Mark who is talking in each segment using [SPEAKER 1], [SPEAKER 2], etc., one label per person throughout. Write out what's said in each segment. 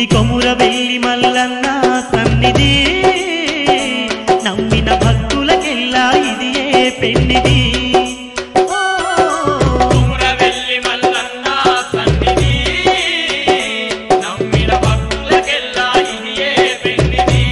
[SPEAKER 1] ఇది కొముర వెళ్ళి మల్లన్న సన్నిధి నమ్మిన భక్తులకెల్లా ఇది ఏ పెన్నిది ఓ,
[SPEAKER 2] కుమరవెల్లి మల్లన్న సన్నిధి నమ్మిన భక్తులకెల్లా ఇది ఏ పెన్నిది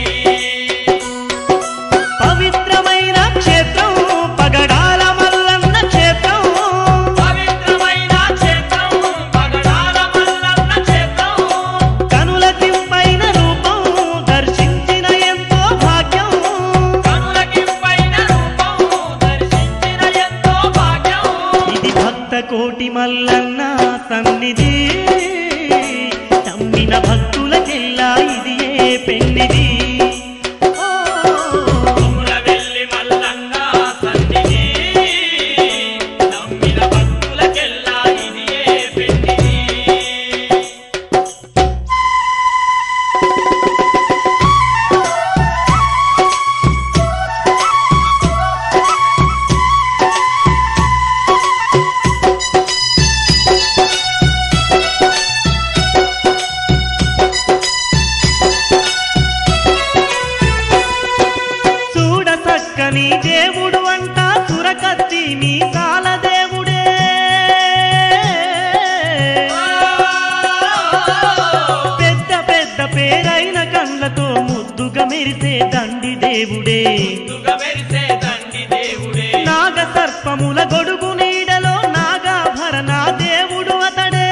[SPEAKER 1] పవిత్రమైన క్షేత్రం పగడాల మల్లన్న క్షేత్రం
[SPEAKER 2] పవిత్రమైన క్షేత్రం పగడాల మల్లన్న క్షేత్రం
[SPEAKER 1] కనులకింపైన రూపం దర్శించిన ఎంతో భాగ్యం
[SPEAKER 2] కనులకింపైన రూపం దర్శించిన ఎంతో భాగ్యం
[SPEAKER 1] ఇది భక్త కోటి మల్లన్న సన్నిధి నమ్మిన భక్తులకెల్లా ఇది ఏ పెన్నిది ఓ,
[SPEAKER 2] కుమరవెల్లి మల్లన్న సన్నిధి నమ్మిన భక్తులకెల్లా ఇది ఏ పెన్నిది
[SPEAKER 1] చూడ చక్కని దేవుడు అంట సురకత్తి మీ కాల దేవుడే పెద్ద పెద్ద పేరైన కళ్ళతో ముద్దుగా మెరిసే దండి దేవుడే
[SPEAKER 2] ముందుగా మెరిసే దండి దేవుడే
[SPEAKER 1] నాగ సర్పముల గొడుగు నీడలో నాగాభరణ దేవుడు అతడే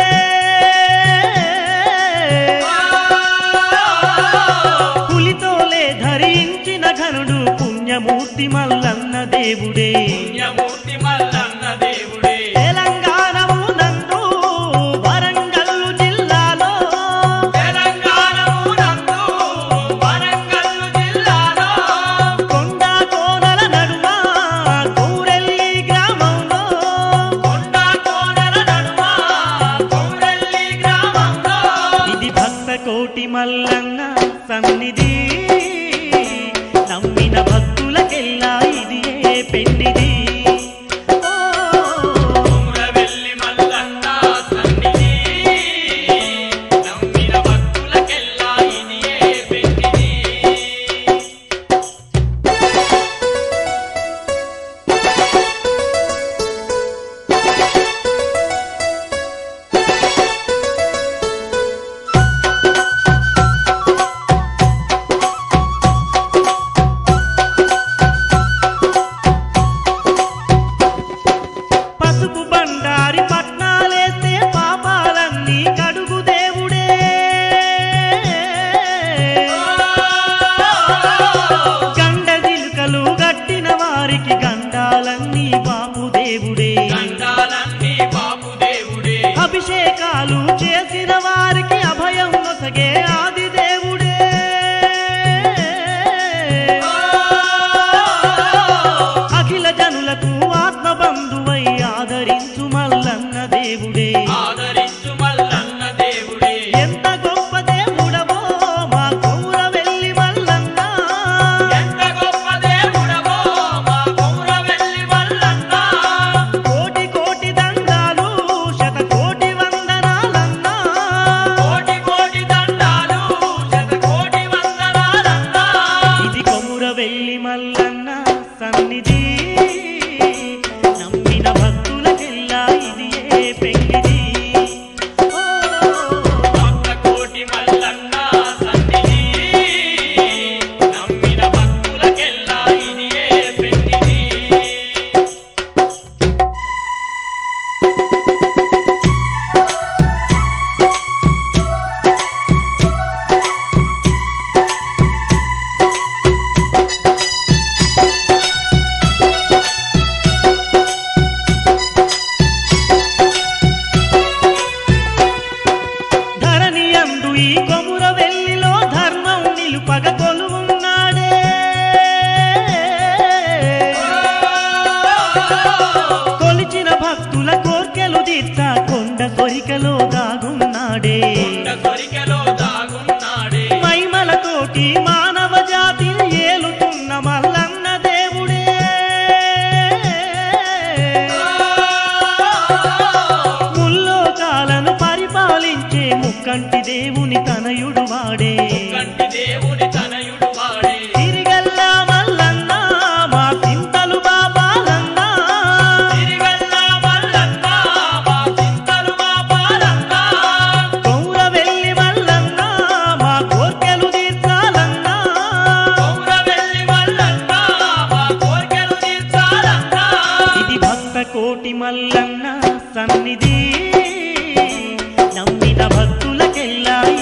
[SPEAKER 1] పులితోలే ధరించిన ఘనుడు పుణ్యమూర్తి మల్లన్న దేవుడే
[SPEAKER 2] పుణ్యమూర్తి మల్లన్న దేవుడే
[SPEAKER 1] తెలంగాణము నందు వరంగల్లు జిల్లాలో
[SPEAKER 2] తెలంగాణము నందు వరంగల్ జిల్లాలో
[SPEAKER 1] కొండ కోనల నడుమ గౌరెల్లి గ్రామంలో
[SPEAKER 2] కొండ కోనల నడుమ కౌరెల్లి గ్రామంలో
[SPEAKER 1] ఇది భక్త కోటి మల్లన్న సన్నిధి నమ్మిన భక్తులకెల్లా ఇది ఏ పెన్నిది ఓ,
[SPEAKER 2] కుమరవెల్లి మల్లన్న సన్నిధి నమ్మిన భక్తులకెల్లా ఇది ఏ పెన్నిది
[SPEAKER 1] పసుపు బండారి పట్నాలేస్తే పాపాలన్నీ కడుగు దేవుడే గండ జిలుకలు గట్టిన వారికి గండాలన్నీ బాపు దేవుడే
[SPEAKER 2] గండాలన్నీ బాపు దేవుడే
[SPEAKER 1] అభిషేకాలు చేసిన వారికి అభయం నొసగే ఆది దేవుడే అఖిల జనులకు ఆత్మబంధువై ఆదరించు మల్లన్న దేవుడే
[SPEAKER 2] ఆదరించు మల్లన్న దేవుడే
[SPEAKER 1] ఎంత గొప్ప దేవుడవో మా కౌర వెళ్ళి మల్లన్న
[SPEAKER 2] ఎంత గొప్ప దేవుడవో మా కౌరవెల్లి మల్లన్న
[SPEAKER 1] కోటి కోటి దండాలు శత కోటి వందనాలన్నా
[SPEAKER 2] కోటి కోటి దండాలు శత కోటి వందనాలన్నా
[SPEAKER 1] ఇది కొముర వెళ్ళి మల్లన్న సన్నిధి నమ్మిన భక్తులకెల్లా ఇది ఏ పెళ్లిది ఓ,
[SPEAKER 2] భక్త కోటి మల్లన్న సన్నిధి నమ్మిన భక్తులకెల్లా ఇది ఏ పెన్నిది
[SPEAKER 1] ధరణి అందు ఈ కొముర వెల్లిలో ధర్మం నిలుపగ కొలువున్నాడే కొలిచిన భక్తుల కోర్కెలు తీర్చ కొండ కొరికలో దాగున్నాడే
[SPEAKER 2] కొండ కొరికెలో దాగున్నాడే
[SPEAKER 1] మైమలతోటి మానవ జాతిని ఏలుతున్న మల్లన్న దేవుడే ముల్లోకాలను పరిపాలించే ముక్క ముక్కంటి దేవుని తనయుడు వాడే
[SPEAKER 2] కంటి దేవుని తనయుడు వాడే
[SPEAKER 1] తిరిగల్ల మల్లన్న మా చింతలు బాబాలన్న
[SPEAKER 2] తిరిగల్ల మల్లన్న మా చింతలు మా పాలన్న
[SPEAKER 1] కౌర వెళ్ళి మల్లన్న మా కోర్కెలు తీర్చాలన్నా
[SPEAKER 2] పౌరవెల్లి మల్లన్న మా కోర్కెలు తీర్చాలన్న
[SPEAKER 1] ఇది భక్త కోటి మల్లన్న సన్నిధి నమ్మిన భక్తులకెల్లా